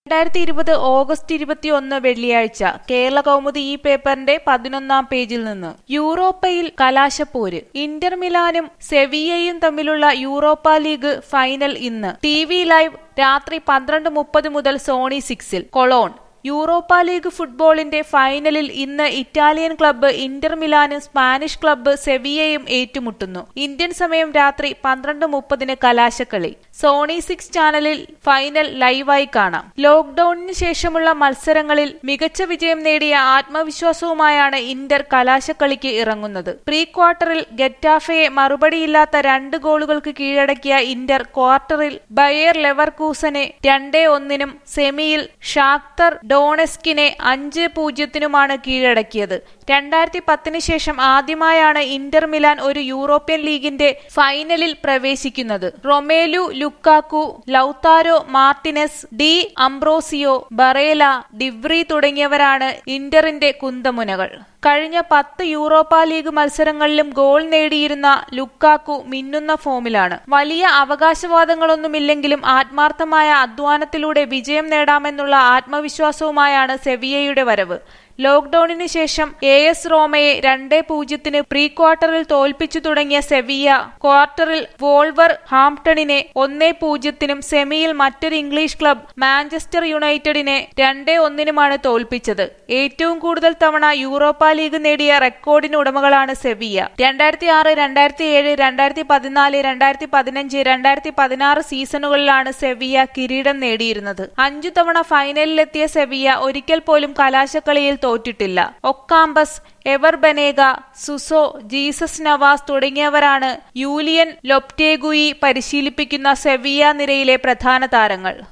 രണ്ടായിരത്തി ഇരുപത് ഓഗസ്റ്റ് ഇരുപത്തിയൊന്ന് വെള്ളിയാഴ്ച കേരള കൗമുദി ഈ പേപ്പറിന്റെ പതിനൊന്നാം പേജിൽ നിന്ന് യൂറോപ്പയിൽ കലാശപ്പോര് ഇന്റർ മിലാനും സെവിയയും തമ്മിലുള്ള യൂറോപ്പ ലീഗ് ഫൈനൽ ഇന്ന് ടി വി ലൈവ് രാത്രി പന്ത്രണ്ട് മുപ്പത് മുതൽ സോണി സിക്സിൽ കൊളോൺ യൂറോപ്പ ലീഗ് ഫുട്ബോളിന്റെ ഫൈനലിൽ ഇന്ന് ഇറ്റാലിയൻ ക്ലബ്ബ് ഇന്റർ മിലാനും സ്പാനിഷ് ക്ലബ്ബ് സെവിയയും ഏറ്റുമുട്ടുന്നു ഇന്ത്യൻ സമയം രാത്രി പന്ത്രണ്ട് മുപ്പതിന് കലാശക്കളി സോണി സിക്സ് ചാനലിൽ ഫൈനൽ ലൈവായി കാണാം ലോക്ഡൌണിന് ശേഷമുള്ള മത്സരങ്ങളിൽ മികച്ച വിജയം നേടിയ ആത്മവിശ്വാസവുമായാണ് ഇന്റർ കലാശക്കളിക്ക് ഇറങ്ങുന്നത് പ്രീ ക്വാർട്ടറിൽ ഗെറ്റാഫയെ മറുപടിയില്ലാത്ത രണ്ട് ഗോളുകൾക്ക് കീഴടക്കിയ ഇന്റർ ക്വാർട്ടറിൽ ബയേർ ലെവർകൂസനെ രണ്ടേ ഒന്നിനും സെമിയിൽ ഷാക്തർ ഡോണെസ്കിനെ അഞ്ച് പൂജ്യത്തിനുമാണ് കീഴടക്കിയത് രണ്ടായിരത്തി പത്തിന് ശേഷം ആദ്യമായാണ് ഇന്റർ മിലാൻ ഒരു യൂറോപ്യൻ ലീഗിന്റെ ഫൈനലിൽ പ്രവേശിക്കുന്നത് Romelu Lukaku Lautaro Martinez D'Ambrosio Barella de Vrij തുടങ്ങിയവരാണ് ഇന്ററിന്റെ കുന്തമുനകൾ കഴിഞ്ഞ പത്ത് യൂറോപ്പ ലീഗ് മത്സരങ്ങളിലും ഗോൾ നേടിയിരുന്ന ലുക്കാക്കു മിന്നുന്ന ഫോമിലാണ് വലിയ അവകാശവാദങ്ങളൊന്നുമില്ലെങ്കിലും ആത്മാർത്ഥമായ അധ്വാനത്തിലൂടെ വിജയം നേടാമെന്നുള്ള ആത്മവിശ്വാസവുമായാണ് സെവിയയുടെ വരവ് ലോക്ഡൌണിന് ശേഷം എ എസ് റോമയെ രണ്ടേ പൂജ്യത്തിന് പ്രീ ക്വാർട്ടറിൽ തോൽപ്പിച്ചു തുടങ്ങിയ സെവിയ ക്വാർട്ടറിൽ വോൾവർ ഹാംപ്ടണിനെ ഒന്നേ പൂജ്യത്തിനും സെമിയിൽ മറ്റൊരു ഇംഗ്ലീഷ് ക്ലബ് മാഞ്ചസ്റ്റർ യുണൈറ്റഡിനെ രണ്ടേ ഒന്നിനുമാണ് തോൽപ്പിച്ചത് ഏറ്റവും കൂടുതൽ തവണ യൂറോപ്പ ലീഗ് നേടിയ റെക്കോർഡിന് ഉടമകളാണ് സെവിയ രണ്ടായിരത്തി ആറ് രണ്ടായിരത്തി ഏഴ് രണ്ടായിരത്തി പതിനാല് രണ്ടായിരത്തി പതിനഞ്ച് രണ്ടായിരത്തി പതിനാറ് സീസണുകളിലാണ് സെവിയ കിരീടം നേടിയിരുന്നത് അഞ്ചു തവണ ഫൈനലിലെത്തിയ സെവിയ ഒരിക്കൽ പോലും കലാശക്കളിയിൽ തോറ്റിട്ടില്ല Ocampos Ever Banega Suso Jesus Navas തുടങ്ങിയവരാണ് യൂലിയൻ ലൊപ്റ്റേഗുയി പരിശീലിപ്പിക്കുന്ന സെവിയ നിരയിലെ പ്രധാന താരങ്ങൾ